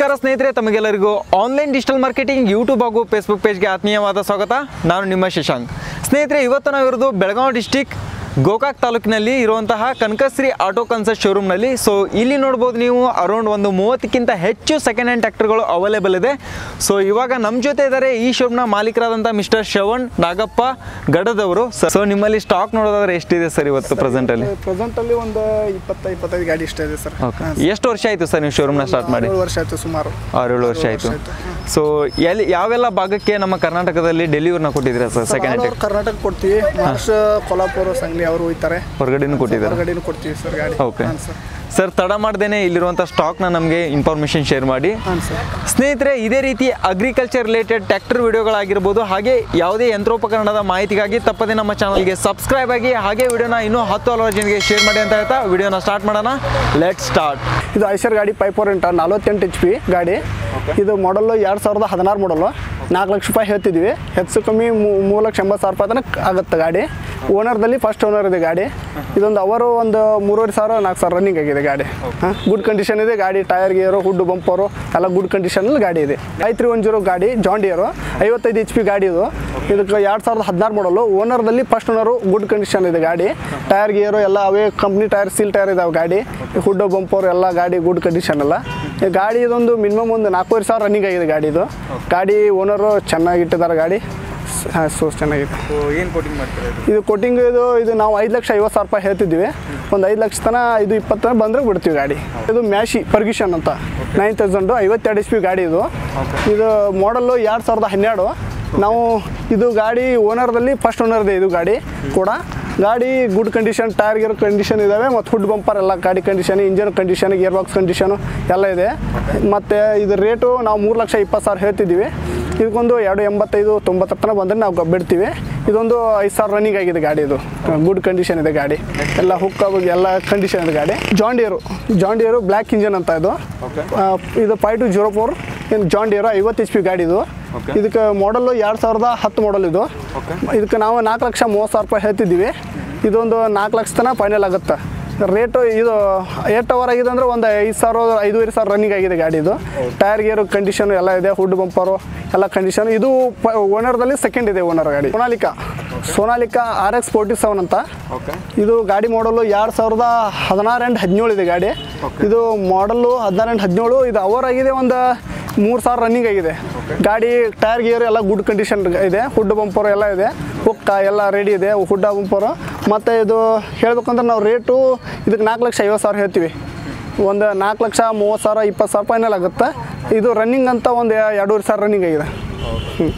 ನಮಸ್ಕಾರ ಸ್ನೇಹಿತರೆ ತಮಗೆಲ್ಲರಿಗೂ ಆನ್ಲೈನ್ ಡಿಜಿಟಲ್ ಮಾರ್ಕೆಟಿಂಗ್ ಯೂಟ್ಯೂಬ್ ಹಾಗೂ ಫೇಸ್ಬುಕ್ ಪೇಜ್ಗೆ ಆತ್ಮೀಯವಾದ ಸ್ವಾಗತ ನಾನು ನಿಮ್ಮ ಶಶಾಂಕ್ ಸ್ನೇಹಿತರೆ ಇವತ್ತು ನಾವಿರೋದು ಬೆಳಗಾವಿ ಡಿಸ್ಟಿಕ್ ಗೋಕಾಕ್ ತಾಲೂಕಿನಲ್ಲಿ ಇರುವಂತಹ ಕನಕಶ್ರೀ ಆಟೋ ಕನ್ಸರ್ಟ್ ಶೋರೂಮ್ನಲ್ಲಿ ಸೊ ಇಲ್ಲಿ ನೋಡ್ಬೋದು ನೀವು ಅರೌಂಡ್ ಒಂದು ಮೂವತ್ತಕ್ಕಿಂತ ಹೆಚ್ಚು ಸೆಕೆಂಡ್ ಹ್ಯಾಂಡ್ ಟ್ರ್ಯಾಕ್ಟರ್ಗಳು ಅವೈಲೇಬಲ್ ಇದೆ ಸೊ ಇವಾಗ ನಮ್ಮ ಜೊತೆ ಇದ್ದಾರೆ ಈ ಶೋರೂಮ್ನ ಮಾಲೀಕರಾದಂಥ ಮಿಸ್ಟರ್ ಶ್ರವಣ್ ನಾಗಪ್ಪ ಗಡದವರು ಸೊ ನಿಮ್ಮಲ್ಲಿ ಸ್ಟಾಕ್ ನೋಡೋದಾದ್ರೆ ಎಷ್ಟಿದೆ ಸರ್ ಇವತ್ತು ಪ್ರೆಸೆಂಟಲ್ಲಿ ಪ್ರೆಸೆಂಟ್ ಅಲ್ಲಿ ಒಂದು ಇಪ್ಪತ್ತ ಇಪ್ಪತ್ತೈದು ಗಾಡಿ ಇಷ್ಟ ಇದೆ ಸರ್ ಓಕೆ ಎಷ್ಟು ವರ್ಷ ಆಯಿತು ಸರ್ ನೀವು ಶೋರೂಮ್ನ ಸ್ಟಾರ್ಟ್ ಮಾಡಿ ಏಳು ವರ್ಷ ಆಯ್ತು ಸುಮಾರು ಆರೇಳು ವರ್ಷ ಆಯಿತು ಸೊ ಎಲ್ಲಿ ಯಾವೆಲ್ಲ ಭಾಗಕ್ಕೆ ನಮ್ಮ ಕರ್ನಾಟಕದಲ್ಲಿ ಡೆಲಿವರ್ನ ಕೊಟ್ಟಿದ್ದೀರಾ sir second All hand over Karnataka ಕೊಡ್ತೀವಿ ಮಹಾರಾಷ್ಟ್ರ ಕೊಲ್ಹಾಪುರ ಸಂಗ್ಲಿ ಅವರು ಹೋಯ್ತಾರೆ ಹೊರಗಡೆನೂ ಕೊಟ್ಟಿದ್ದಾರೆ ಹೊರಗಡೆನೂ ಕೊಡ್ತೀವಿ ಸರ್ ಗಾಡಿ ಓಕೆ ಹಾಂ ಸರ್ ಸರ್ ತಡ ಮಾಡ್ದೇನೆ ಇಲ್ಲಿರುವಂಥ ಸ್ಟಾಕ್ನ ನಮಗೆ ಇನ್ಫಾರ್ಮೇಷನ್ ಶೇರ್ ಮಾಡಿ ಹಾಂ ಸರ್ ಸ್ನೇಹಿತರೆ ಇದೇ ರೀತಿ ಅಗ್ರಿಕಲ್ಚರ್ ರಿಲೇಟೆಡ್ ಟ್ರ್ಯಾಕ್ಟರ್ ವಿಡಿಯೋಗಳಾಗಿರ್ಬೋದು ಹಾಗೆ ಯಾವುದೇ ಯಂತ್ರೋಪಕರಣದ ಮಾಹಿತಿಗಾಗಿ ತಪ್ಪದೆ ನಮ್ಮ ಚಾನಲ್ಗೆ ಸಬ್ಸ್ಕ್ರೈಬ್ ಆಗಿ ಹಾಗೆ ವಿಡಿಯೋನ ಇನ್ನೂ ಹತ್ತು ಹಲವಾರು ಜನರಿಗೆ ಶೇರ್ ಮಾಡಿ ಅಂತ ಹೇಳ್ತಾ ವಿಡಿಯೋನ ಸ್ಟಾರ್ಟ್ ಮಾಡೋಣ ಲೆಟ್ ಸ್ಟಾರ್ಟ್ ಇದು ಐಸರ್ ಗಾಡಿ ಫೈವ್ ಫೋರ್ ಎಂಟ ನಲ್ವತ್ತೆಂಟು ಎಚ್ ಪಿ ಗಾಡಿ ಇದು ಮಾಡಲು ಎರಡು ಸಾವಿರದ ಹದಿನಾರು ಮಾಡಲು ನಾಲ್ಕು ಲಕ್ಷ ರೂಪಾಯಿ ಹೇಳ್ತಿದ್ವಿ ಹೆಚ್ಚು ಕಮ್ಮಿ ಮೂ- ಮೂರು ಲಕ್ಷ ಎಂಬತ್ತು ಸಾವಿರ ರೂಪಾಯಿ ತನಕ ಆಗುತ್ತೆ ಗಾಡಿ ಓನರ್ದಲ್ಲಿ ಫಸ್ಟ್ ಓನರ್ ಇದೆ ಗಾಡಿ ಇದೊಂದು ಅವರು ಒಂದು ಮೂರುವರೆ ಸಾವಿರ ನಾಲ್ಕು ಸಾವಿರ ರನ್ನಿಂಗ್ ಆಗಿದೆ ಗಾಡಿ ಹಾಂ ಗುಡ್ ಕಂಡೀಷನ್ ಇದೆ ಗಾಡಿ ಟೈರ್ ಗೇರು ಹುಡ್ಡು ಬಂಪರು ಎಲ್ಲ ಗುಡ್ ಕಂಡೀಷನಲ್ಲಿ ಗಾಡಿ ಇದೆ ಐ ತ್ರೀ ಒನ್ ಜೀರೋ ಗಾಡಿ ಜಾಂಡಿಯರು ಐವತ್ತೈದು ಎಚ್ ಪಿ ಗಾಡಿ ಇದು ಇದಕ್ಕೆ ಎರಡು ಸಾವಿರದ ಹದಿನಾರು ಮಾಡಲು ಓನರ್ದಲ್ಲಿ ಫಸ್ಟ್ ಓನರು ಗುಡ್ ಕಂಡೀಷನ್ ಇದೆ ಗಾಡಿ ಟೈರ್ ಗೇರು ಎಲ್ಲ ಅವೇ ಕಂಪ್ನಿ ಟೈರ್ ಸೀಲ್ ಟೈರ್ ಇದಾವೆ ಗಾಡಿ ಹುಡ್ಡು ಬಂಪರ್ ಎಲ್ಲ ಗಾಡಿ ಗುಡ್ ಕಂಡೀಷನ್ ಎಲ್ಲ ಈ ಗಾಡಿ ಇದೊಂದು ಮಿನಿಮಮ್ ಒಂದು ನಾಲ್ಕೂವರೆ ಸಾವಿರ ರನ್ನಿಂಗ್ ಆಗಿದೆ ಗಾಡಿ ಇದು ಗಾಡಿ ಓನರು ಚೆನ್ನಾಗಿ ಇಟ್ಟಿದ್ದಾರೆ ಗಾಡಿ ಹಾಂ ಸೊ ಚೆನ್ನಾಗಿದೆ ಏನು ಕೋಟಿಂಗ್ ಮಾಡ್ತಾರೆ ಇದು ಕೊಟ್ಟಿಂಗ್ ಇದು ಇದು ನಾವು ಐದು ಲಕ್ಷ ಐವತ್ತು ಸಾವಿರ ರೂಪಾಯಿ ಹೇಳ್ತಿದ್ವಿ ಒಂದು ಐದು ಲಕ್ಷ ತನ ಐದು ಇಪ್ಪತ್ತು ತನಕ ಬಂದರೆ ಬಿಡ್ತೀವಿ ಗಾಡಿ ಇದು ಮ್ಯಾಶಿ ಪರ್ಗಿಷನ್ ಅಂತ ನೈನ್ ತೌಸಂಡು ಐವತ್ತೆರಡು ಎಚ್ ಪಿ ಗಾಡಿ ಇದು ಇದು ಮಾಡಲ್ಲು ಎರಡು ಸಾವಿರದ ಹನ್ನೆರಡು ನಾವು ಇದು ಗಾಡಿ ಓನರ್ದಲ್ಲಿ ಫಸ್ಟ್ ಓನರ್ ಇದೆ ಇದು ಗಾಡಿ ಕೂಡ ಗಾಡಿ good condition tyre gear condition ಇದ್ದಾವೆ ಮತ್ತು ಹುಡ್ ಬಂಪರ್ ಎಲ್ಲ ಗಾಡಿ condition engine condition gear box condition ಎಲ್ಲ ಇದೆ ಮತ್ತು ಇದು ರೇಟು ನಾವು ಮೂರು ಲಕ್ಷ ಇಪ್ಪತ್ತು ಸಾವಿರ ಹೇಳ್ತಿದ್ದೀವಿ ಇದಕ್ಕೊಂದು ಎರಡು ಎಂಬತ್ತೈದು ತೊಂಬತ್ತರ ತನಕ ಬಂದರೆ ನಾವು ಗ- ಬಿಡ್ತೀವಿ ಇದೊಂದು ಐದು ಸಾವಿರ ರನ್ನಿಂಗ್ ಆಗಿದೆ ಗಾಡಿ ಇದು ಗುಡ್ ಕಂಡೀಷನ್ ಇದೆ ಗಾಡಿ ಎಲ್ಲ ಹುಕ್ ಎಲ್ಲ ಕಂಡೀಷನ್ ಇದೆ ಗಾಡಿ ಜಾಂಡಿಯರು ಜಾಂಡಿಯರು ಬ್ಲ್ಯಾಕ್ ಇಂಜನ್ ಅಂತ ಇದು ಆ, ಇದು five two zero four John Deere ಐವತ್ತು ಎಚ್ ಪಿ ಗಾಡಿ ಇದು ಇದಕ್ಕೆ ಮಾಡಲ್ಲು ಎರಡು ಸಾವಿರದ ಹತ್ತು ಮಾಡಲ್ ಇದು ಇದಕ್ಕೆ ನಾವು ನಾಲ್ಕು ಲಕ್ಷ ಮೂವತ್ತು ಸಾವಿರ ರೂಪಾಯಿ ಹೇಳ್ತಿದ್ದೀವಿ ಇದೊಂದು ನಾಲ್ಕು ಲಕ್ಷ ತನಕ ಫೈನಲ್ ಆಗುತ್ತೆ ರೇಟು ಇದು ಏಟ್ ಅವರ್ ಆಗಿದೆ ಅಂದರೆ ಒಂದು ಐದು ಸಾವಿರ ಐದೂವರೆ ಸಾವಿರ ರನ್ನಿಂಗ್ ಆಗಿದೆ ಗಾಡಿ ಇದು ಟೈರ್ ಗೇರು ಕಂಡೀಷನ್ ಎಲ್ಲ ಇದೆ ಹುಡ್ ಬಂಪರು ಎಲ್ಲ ಕಂಡೀಷನ್ ಇದು ಓನರ್ದಲ್ಲಿ ಸೆಕೆಂಡ್ ಇದೆ ಓನರ್ ಗಾಡಿ Sonalika Sonalika R X forty seven ಅಂತ ಇದು ಗಾಡಿ ಮಾಡಲು ಎರಡು ಸಾವಿರದ ಹದಿನಾರು ಆ್ಯಂಡ್ ಹದಿನೇಳು ಇದೆ ಗಾಡಿ ಇದು ಮಾಡಲ್ಲು ಹದಿನಾರು ಆ್ಯಂಡ್ ಹದಿನೇಳು ಇದು ಅವರ್ ಆಗಿದೆ ಒಂದು ಮೂರು ಸಾವಿರ ರನ್ನಿಂಗ್ ಆಗಿದೆ ಗಾಡಿ ಟೈರ್ ಗೇರ್ ಎಲ್ಲ ಗುಡ್ ಕಂಡೀಷನ್ ಇದೆ ಹುಡ್ ಬಂಪರ್ ಎಲ್ಲ ಇದೆ ಹುಕ್ಕ ಎಲ್ಲ ರೆಡಿ ಇದೆ ಹುಡ್ಡ ಬಂಪರು ಮತ್ತು ಇದು ಹೇಳ್ಬೇಕಂದ್ರೆ ನಾವು ರೇಟು ಇದಕ್ಕೆ ನಾಲ್ಕು ಲಕ್ಷ ಐವತ್ತು ಸಾವಿರ ಹೇಳ್ತೀವಿ ಒಂದು ನಾಲ್ಕು ಲಕ್ಷ ಮೂವತ್ತು ಸಾವಿರ ಇಪ್ಪತ್ತು ಸಾವಿರ ಫೈನಲ್ ಆಗುತ್ತೆ ಇದು ರನ್ನಿಂಗ್ ಅಂತ ಒಂದು ಎರಡೂವರೆ ಸಾವಿರ ರನ್ನಿಂಗ್ ಆಗಿದೆ ಹ್ಮ್.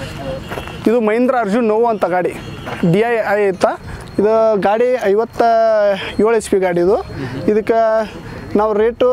ಇದು ಮಹೀಂದ್ರ ಅರ್ಜುನ್ ನೋವು ಅಂತ ಗಾಡಿ ಡಿ ಐ ಐ ಇತ್ತ ಇದು ಗಾಡಿ ಐವತ್ತ ಏಳು ಎಚ್ ಪಿ ಗಾಡಿ ಇದು ಇದಕ್ಕೆ ನಾವು ರೇಟು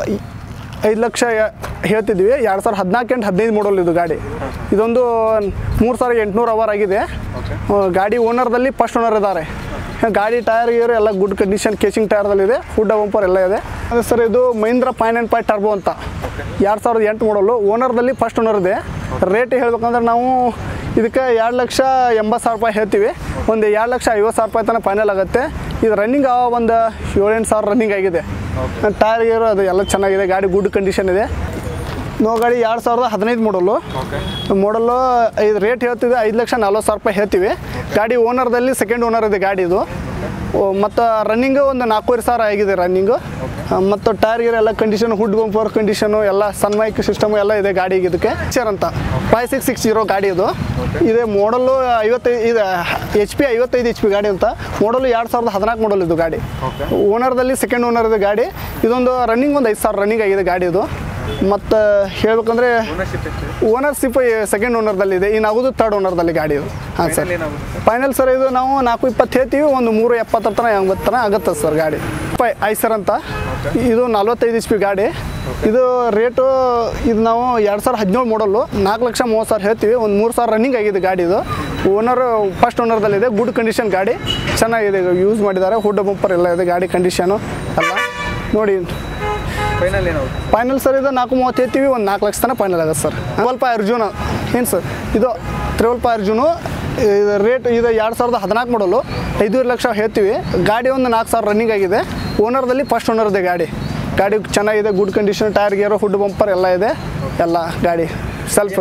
ಐದು ಲಕ್ಷ ಯ- ಹೇಳ್ತಿದ್ವಿ ಎರಡು ಸಾವಿರ ಹದಿನಾಲ್ಕು ಎಂಟು ಹದಿನೈದು ಮಾಡಲ್ ಇದು ಗಾಡಿ ಇದೊಂದು ಮೂರು ಸಾವಿರ ಎಂಟುನೂರು ಅವರ್ ಆಗಿದೆ ಆ, ಗಾಡಿ ಓನರ್ದಲ್ಲಿ ಫಸ್ಟ್ ಓನರ್ ಇದ್ದಾರೆ ಗಾಡಿ ಟೈರ್ ಗೀರು ಎಲ್ಲ ಗುಡ್ ಕಂಡೀಷನ್ ಕೇಸಿಂಗ್ ಟೈರ್ದಲ್ಲಿದೆ ಫುಡ್ ಬಂಪರ್ ಎಲ್ಲ ಇದೆ ಅದೇ ಸರ್ ಇದು Mahindra five and five turbo ಅಂತ ಎರಡು ಸಾವಿರದ ಎಂಟು ಮಾಡಲು ಓನರ್ದಲ್ಲಿ ಫಸ್ಟ್ ಓನರ್ ಇದೆ ರೇಟ್ ಹೇಳ್ಬೇಕಂದ್ರೆ ನಾವು ಇದಕ್ಕೆ ಎರಡು ಲಕ್ಷ ಎಂಬತ್ತು ಸಾವಿರ ರೂಪಾಯಿ ಹೇಳ್ತೀವಿ ಒಂದು ಎರಡು ಲಕ್ಷ ಐವತ್ತು ಸಾವಿರ ರೂಪಾಯಿ ತನಕ ಫೈನಲ್ ಆಗುತ್ತೆ ಇದು ರನ್ನಿಂಗ್ ಒಂದು ಏಳೆಂಟು ಸಾವಿರ ರನ್ನಿಂಗ್ ಆಗಿದೆ ಟೈರ್ ಗೀರು ಅದು ಎಲ್ಲ ಚೆನ್ನಾಗಿದೆ ಗಾಡಿ ಗುಡ್ ಕಂಡೀಷನ್ ಇದೆ ನೋ ಗಾಡಿ ಎರಡು ಸಾವಿರದ ಹದಿನೈದು ಮಾಡಲು ಮಾಡಲು ಇದು ರೇಟ್ ಹೇಳ್ತಿದೆ ಐದು ಲಕ್ಷ ನಲ್ವತ್ತು ಸಾವಿರ ರೂಪಾಯಿ ಹೇಳ್ತೀವಿ ಗಾಡಿ ಓನರ್ದಲ್ಲಿ ಸೆಕೆಂಡ್ ಓನರ್ ಇದೆ ಗಾಡಿ ಇದು ಮತ್ತು ರನ್ನಿಂಗು ಒಂದು ನಾಲ್ಕೂವರೆ ಸಾವಿರ ಆಗಿದೆ ರನ್ನಿಂಗು ಮತ್ತು ಟೈರ್ ಗೀರ್ ಎಲ್ಲ ಕಂಡೀಷನ್ ಹುಡ್ ಬಂಪರ್ ಕಂಡೀಷನು ಎಲ್ಲ ಸನ್ಮೈಕ್ ಸಿಸ್ಟಮು ಎಲ್ಲ ಇದೆ ಗಾಡಿಗೆ ಇದಕ್ಕೆ ಸರ್ ಅಂತ ಫೈವ್ ಸಿಕ್ಸ್ ಸಿಕ್ಸ್ ಜೀರೋ ಗಾಡಿ ಇದು ಇದೆ ಮಾಡಲು ಐವತ್ತೈದು ಇದು ಎಚ್ ಪಿ ಐವತ್ತೈದು ಎಚ್ ಪಿ ಗಾಡಿ ಅಂತ ಮಾಡಲು ಎರಡು ಸಾವಿರದ ಹದಿನಾಲ್ಕು ಮಾಡಲ್ ಇದು ಗಾಡಿ ಓನರ್ದಲ್ಲಿ ಸೆಕೆಂಡ್ ಓನರ್ ಇದೆ ಗಾಡಿ ಇದೊಂದು ರನ್ನಿಂಗ್ ಒಂದು ಐದು ಸಾವಿರ ರನ್ನಿಂಗ್ ಆಗಿದೆ ಗಾಡಿ ಇದು ಮತ್ತು ಹೇಳ್ಬೇಕಂದ್ರೆ ಓನರ್ಶಿಪ್ ಸೆಕೆಂಡ್ ಓನರ್ದಲ್ಲಿ ಇದೆ ಇನ್ನು ಆಗೋದು ತರ್ಡ್ ಓನರ್ದಲ್ಲಿ ಗಾಡಿ ಇದು ಹಾಂ ಸರ್ ಫೈನಲ್ ಸರ್ ಇದು ನಾವು ನಾಲ್ಕು ಇಪ್ಪತ್ತು ಹೇಳ್ತೀವಿ ಒಂದು ಮೂರು ಎಪ್ಪತ್ತರ ತನಕ ಎಂಬತ್ತು ತನಕ ಆಗುತ್ತೆ ಸರ್ ಗಾಡಿ ಪೈ ಐ ಸರ್ ಅಂತ ಇದು ನಲ್ವತ್ತೈದು ಎಚ್ ಪಿ ಗಾಡಿ ಇದು ರೇಟು ಇದು ನಾವು ಎರಡು ಸಾವಿರ ಹದಿನೇಳು ಮಾಡಲ್ಲು ನಾಲ್ಕು ಲಕ್ಷ ಮೂವತ್ತು ಸಾವಿರ ಹೇಳ್ತೀವಿ ಒಂದು ಮೂರು ಸಾವಿರ ರನ್ನಿಂಗ್ ಆಗಿದೆ ಗಾಡಿ ಇದು ಓನರ್ ಫಸ್ಟ್ ಓನರ್ದಲ್ಲಿದೆ ಗುಡ್ ಕಂಡೀಷನ್ ಗಾಡಿ ಚೆನ್ನಾಗಿದೆ ಯೂಸ್ ಮಾಡಿದ್ದಾರೆ ಹುಡ್ ಬಂಪರ್ ಎಲ್ಲ ಇದೆ ಗಾಡಿ ಕಂಡೀಷನು ಎಲ್ಲ ನೋಡಿ ಫೈನಲ್ ಏನಾಗುತ್ತೆ ಫೈನಲ್ ಸರ್ ಇದು ನಾಲ್ಕು ಮೂವತ್ತು ಹೇಳ್ತೀವಿ ಒಂದು ನಾಲ್ಕು ಲಕ್ಷ ತನಕ ಫೈನಲ್ ಆಗುತ್ತೆ ಸರ್ ತ್ರಿವಲ್ ಪೈ ಅರ್ಜುನ ಏನು ಸರ್ ಇದು ತ್ರಿವಲ್ ಪೈ ಅರ್ಜುನು ಇದು ರೇಟ್ ಇದು ಎರಡು ಸಾವಿರದ ಹದಿನಾಲ್ಕು ಮಾಡಲು ಐದೂವರೆ ಲಕ್ಷ ಹೇಳ್ತೀವಿ ಗಾಡಿ ಒಂದು ನಾಲ್ಕು ಸಾವಿರ ರನ್ನಿಂಗ್ ಆಗಿದೆ ಓನರ್ದಲ್ಲಿ ಫಸ್ಟ್ ಓನರ್ ಇದೆ ಗಾಡಿ ಗಾಡಿ ಚೆನ್ನಾಗಿದೆ good condition tyre gear hood bumper ಎಲ್ಲ ಇದೆ ಎಲ್ಲ ಗಾಡಿ ಸೆಲ್ಫ್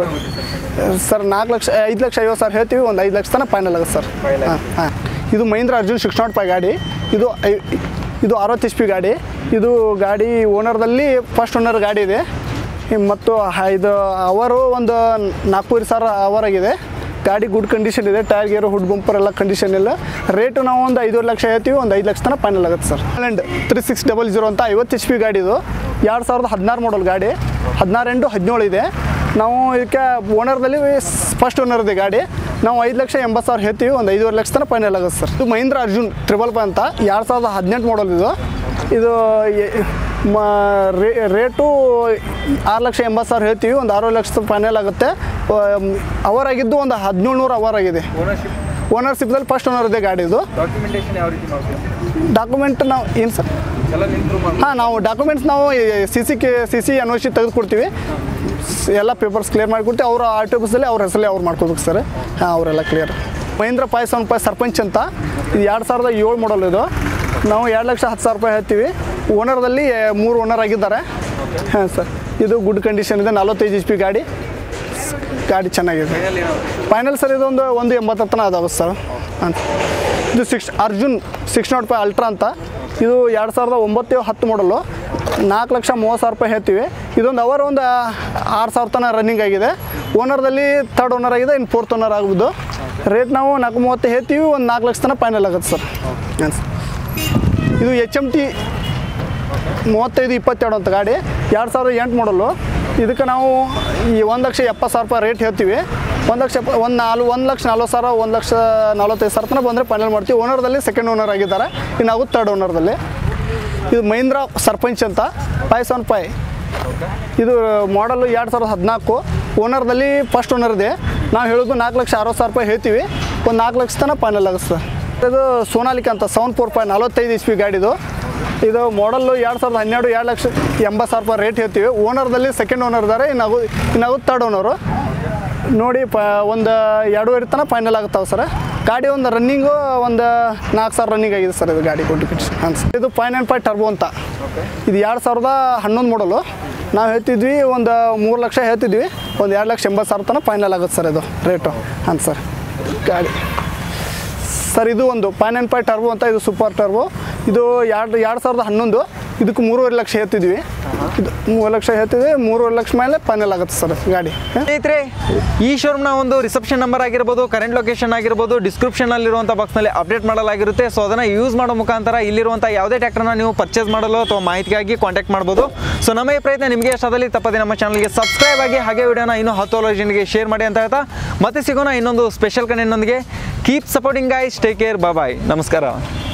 ಸರ್ ನಾಲ್ಕು ಲಕ್ಷ ಐದು ಲಕ್ಷ ಐವತ್ತು ಸಾವಿರ ಹೇಳ್ತೀವಿ ಒಂದು ಐದು ಲಕ್ಷ ತನಕ ಫೈನಲ್ ಆಗುತ್ತೆ ಸರ್ ಹಾಂ ಹಾಂ ಇದು Mahindra Arjun six naught five ಗಾಡಿ ಇದು ಐ- ಇದು ಅರವತ್ತು ಎಚ್ ಪಿ ಗಾಡಿ ಇದು ಗಾಡಿ ಓನರ್ದಲ್ಲಿ ಫಸ್ಟ್ ಓನರ್ ಗಾಡಿ ಇದೆ ಮತ್ತು ಹ- ಇದು ಅವರು ಒಂದು ನಾಲ್ಕೂವರೆ ಸಾವಿರ ಅವರ್ ಆಗಿದೆ ಗಾಡಿ ಗುಡ್ ಕಂಡೀಷನ್ ಇದೆ ಟೈರ್ ಗೇರು ಹುಡ್ ಬಂಪರ್ ಎಲ್ಲ ಕಂಡೀಷನ್ ಇಲ್ಲ ರೇಟು ನಾವು ಒಂದು ಐದೂವರೆ ಲಕ್ಷ ಹೇಳ್ತೀವಿ ಒಂದು ಐದು ಲಕ್ಷ ತನಕ ಫೈನಲ್ ಆಗುತ್ತೆ sir and three six double zero ಅಂತ ಐವತ್ತು ಎಚ್ ಪಿ ಗಾಡಿ ಇದು ಎರಡು ಸಾವಿರದ ಹದಿನಾರು ಮಾಡಲ್ ಗಾಡಿ ಹದಿನಾರು ಎಂಟು ಹದಿನೇಳು ಇದೆ ನಾವು ಇದಕ್ಕೆ ಓನರ್ದಲ್ಲಿ ಫಸ್ಟ್ ಓನರ್ ಇದೆ ಗಾಡಿ ನಾವು ಐದು ಲಕ್ಷ ಎಂಬತ್ತು ಸಾವಿರ ಹೇಳ್ತೀವಿ ಒಂದು ಐದೂವರೆ ಲಕ್ಷ ತನಕ ಫೈನಲ್ ಆಗುತ್ತೆ ಸರ್ ಇದು ಮಹೀಂದ್ರ ಅರ್ಜುನ್ ಟ್ರಿಬಲ್ ಫೈ ಅಂತ ಎರಡು ಸಾವಿರದ ಹದಿನೆಂಟು ಮಾಡಲ್ ಇದು ಇದು ಎ- ಮ ರೇ- ರೇಟು ಆರು ಲಕ್ಷ ಎಂಬತ್ತು ಸಾವಿರ ಹೇಳ್ತೀವಿ ಒಂದು ಆರು ಲಕ್ಷ ಫೈನಲ್ ಆಗುತ್ತೆ ಅವರ್ ಆಗಿದ್ದು ಒಂದು ಹದಿನೇಳು ನೂರು ಅವರ್ ಆಗಿದೆ ಓನರ್ಶಿಪ್ ಓನರ್ಶಿಪ್ದಲ್ಲಿ ಫಸ್ಟ್ ಓನರ್ ಇದೆ ಗಾಡಿದು ಡಾಕ್ಯುಮೆಂಟೇಶನ್ ಯಾವ ರೀತಿ ಮಾಡ್ತೀವಿ ಡಾಕ್ಯುಮೆಂಟ್ ನಾವು ಏನು ಸರ್ ಎಲ್ಲ ನಿಂತ್ರು ಹಾಂ ನಾವು ಡಾಕ್ಯುಮೆಂಟ್ಸ್ ನಾವು C C K C C N O C ತೆಗೆದು ಕೊಡ್ತೀವಿ ಸ್- ಎಲ್ಲ ಪೇಪರ್ಸ್ ಕ್ಲಿಯರ್ ಮಾಡಿಕೊಡ್ತೀವಿ ಅವರ ಆರ್ ಟಿ ಆಫೀಸಲ್ಲಿ ಅವ್ರ ಹೆಸರಲ್ಲಿ ಅವ್ರು ಮಾಡ್ಕೋಬೇಕು ಸರ್ ಹಾಂ ಅವರೆಲ್ಲ ಕ್ಲಿಯರ್ ಮಹೇಂದ್ರ ಪಾಯ್ ಸೌನ್ ಪಾಯ್ ಸರ್ಪಂಚ್ ಅಂತ ಇದು ಎರಡು ಸಾವಿರದ ಏಳು ಮಾಡಲ್ ಇದು ನಾವು ಎರಡು ಲಕ್ಷ ಹತ್ತು ಸಾವಿರ ರೂಪಾಯಿ ಹೇಳ್ತೀವಿ ಓನರ್ದಲ್ಲಿ ಮೂರು ಓನರ್ ಆಗಿದ್ದಾರೆ ಹಾಂ ಸರ್ ಇದು ಗುಡ್ ಕಂಡೀಷನ್ ಇದೆ ನಲ್ವತ್ತೈದು ಎಚ್ ಪಿ ಗಾಡಿ ಗಾಡಿ ಚೆನ್ನಾಗಿದೆ ಫೈನಲ್ ಸರ್ ಇದೊಂದು ಒಂದು ಎಂಬತ್ತರ ತನಕ ಅದಾವೆ ಸರ್ ಹಾಂ ಇದು six Arjun six naught five ultra ಅಂತ ಇದು ಎರಡು ಸಾವಿರದ ಒಂಬತ್ತು ಹತ್ತು ಮಾಡಲು ನಾಲ್ಕು ಲಕ್ಷ ಮೂವತ್ತು ಸಾವಿರ ರೂಪಾಯಿ ಹೇಳ್ತೀವಿ ಇದೊಂದು ಅವರ್ ಒಂದು ಆರು ಸಾವಿರ ತನಕ ರನ್ನಿಂಗ್ ಆಗಿದೆ ಓನರ್ದಲ್ಲಿ ತರ್ಡ್ ಓನರ್ ಆಗಿದೆ ಇನ್ನು ಫೋರ್ತ್ ಓನರ್ ಆಗ್ಬೋದು ರೇಟ್ ನಾವು ನಾಲ್ಕು ಮೂವತ್ತು ಹೇಳ್ತೀವಿ ಒಂದು ನಾಲ್ಕು ಲಕ್ಷ ತನಕ ಫೈನಲ್ ಆಗುತ್ತೆ ಸರ್ ಹಾಂ ಸರ್ ಇದು ಎಚ್ ಎಮ್ ಟಿ ಮೂವತ್ತೈದು ಇಪ್ಪತ್ತೆರಡು ಅಂತ ಗಾಡಿ ಎರಡು ಸಾವಿರದ ಎಂಟು ಮಾಡಲು ಇದಕ್ಕೆ ನಾವು ಈ ಒಂದು ಲಕ್ಷ ಎಪ್ಪತ್ತು ಸಾವಿರ ರೂಪಾಯಿ ರೇಟ್ ಹೇಳ್ತೀವಿ ಒಂದು ಲಕ್ಷ ಎಪ್ಪ ಒಂದು ನಾಲ್ಕು ಒಂದು ಲಕ್ಷ ನಲ್ವತ್ತು ಸಾವಿರ ಒಂದು ಲಕ್ಷ ನಲ್ವತ್ತೈದು ಸಾವಿರ ತನಕ ಬಂದರೆ ಫೈನಲ್ ಮಾಡ್ತೀವಿ ಓನರ್ದಲ್ಲಿ ಸೆಕೆಂಡ್ ಓನರ್ ಆಗಿದ್ದಾರೆ ಇನ್ನು ಆಗುತ್ತೆ ತರ್ಡ್ ಓನರ್ದಲ್ಲಿ ಇದು ಮಹೀಂದ್ರ ಸರ್ಪಂಚ್ ಅಂತ ಫೈ ಸೆವೆನ್ ಫೈ ಇದು ಮಾಡಲು ಎರಡು ಸಾವಿರದ ಹದಿನಾಲ್ಕು ಓನರ್ದಲ್ಲಿ ಫಸ್ಟ್ ಓನರ್ ಇದೆ ನಾವು ಹೇಳೋದು ನಾಲ್ಕು ಲಕ್ಷ ಅರವತ್ತು ಸಾವಿರ ರೂಪಾಯಿ ಹೇಳ್ತೀವಿ ಒಂದು ನಾಲ್ಕು ಲಕ್ಷ ತನಕ ಫೈನಲ್ ಆಗುತ್ತೆ ಸರ್ ಇದು ಸೋನಾಲಿಕ ಅಂತ ಸೆವೆನ್ ಫೋರ್ ಫೈ ನಲವತ್ತೈದು ಎಚ್ ಪಿ ಗಾಡಿದು ಇದು ಮಾಡಲ್ಲು ಎರಡು ಸಾವಿರದ ಹನ್ನೆರಡು ಎರಡು ಲಕ್ಷ ಎಂಬತ್ತು ಸಾವಿರ ರೂಪಾಯಿ ರೇಟ್ ಹೇಳ್ತೀವಿ ಓನರ್ದಲ್ಲಿ ಸೆಕೆಂಡ್ ಓನರ್ ಇದ್ದಾರೆ ಇನ್ನಾಗು ಇನ್ನಾಗುತ್ತೆ ತರ್ಡ್ ಓನರು ನೋಡಿ ಪ ಒಂದು ಎರಡೂವರೆ ತನಕ ಫೈನಲ್ ಆಗುತ್ತಾವೆ ಸರ್ ಗಾಡಿ ಒಂದು ರನ್ನಿಂಗು ಒಂದು ನಾಲ್ಕು ಸಾವಿರ ರನ್ನಿಂಗ್ ಆಗಿದೆ ಸರ್ ಇದು ಗಾಡಿ ಕೊಟ್ಟು ಹಾಂ ಸರ್ ಇದು ಫೈವ್ ನೈನ್ ಫೈವ್ ಟರ್ಬೋ ಅಂತ ಇದು ಎರಡು ಸಾವಿರದ ಹನ್ನೊಂದು ಮಾಡಲು ನಾವು ಹೇಳ್ತಿದ್ವಿ ಒಂದು ಮೂರು ಲಕ್ಷ ಹೇಳ್ತಿದ್ವಿ ಒಂದು ಎರಡು ಲಕ್ಷ ಎಂಬತ್ತು ಸಾವಿರ ತನಕ ಫೈನಲ್ ಆಗುತ್ತೆ ಸರ್ ಇದು ರೇಟು ಹಾಂ ಸರ್ ಗಾಡಿ ಸರ್ ಇದು ಒಂದು ಫೈವ್ ನೈನ್ ಫೈವ್ ಟರ್ಬೋ ಅಂತ ಇದು ಸೂಪರ್ ಟರ್ಬೋ ಇದು ಎರಡು ಎರಡು ಸಾವಿರದ ಹನ್ನೊಂದು ಇದಕ್ಕೆ ಮೂರುವರೆ ಲಕ್ಷ ಹೇಳ್ತಿದ್ವಿ ಇದು ಮೂರು ಲಕ್ಷ ಹೇಳ್ತಿದ್ವಿ ಮೂರುವರೆ ಲಕ್ಷ ಮೇಲೆ ಫೈನಲ್ ಆಗುತ್ತೆ ಸರ್ ಗಾಡಿ ಹಾಂ ಸ್ನೇಹಿತರೆ ಈ ಶೋರೂಮ್ನ ಒಂದು ರಿಸೆಪ್ಷನ್ ನಂಬರ್ ಆಗಿರ್ಬೋದು ಕರೆಂಟ್ ಲೊಕೇಶನ್ ಆಗಿರ್ಬೋದು ಡಿಸ್ಕ್ರಿಪ್ಷನಲ್ಲಿರುವಂಥ ಬಾಕ್ಸ್ನಲ್ಲಿ ಅಪ್ಡೇಟ್ ಮಾಡಲಾಗಿರುತ್ತೆ ಸೊ ಅದನ್ನು ಯೂಸ್ ಮಾಡೋ ಮುಖಾಂತರ ಇಲ್ಲಿರುವಂಥ ಯಾವುದೇ ಟ್ಯಾಕ್ಟರ್ನ ನೀವು ಪರ್ಚೇಸ್ ಮಾಡಲು ಅಥವಾ ಮಾಹಿತಿಗಾಗಿ ಕಾಂಟ್ಯಾಕ್ಟ್ ಮಾಡ್ಬೋದು ಸೊ ನಮ್ಮ ಈ ಪ್ರಯತ್ನ ನಿಮಗೆ ಇಷ್ಟದಲ್ಲಿ ತಪ್ಪದೆ ನಮ್ಮ ಚಾನಲ್ಗೆ ಸಬ್ಸ್ಕ್ರೈಬ್ ಆಗಿ ಹಾಗೆ ವಿಡಿಯೋನ ಇನ್ನೂ ಹತ್ತು ಹಲವು ಜನರಿಗೆ ಶೇರ್ ಮಾಡಿ ಅಂತ ಹೇಳ್ತಾ ಮತ್ತೆ ಸಿಗೋಣ ಇನ್ನೊಂದು ಸ್ಪೆಷಲ್ ಕನೆಂಟ್ನೊಂದಿಗೆ keep supporting guys take care bye ನಮಸ್ಕಾರ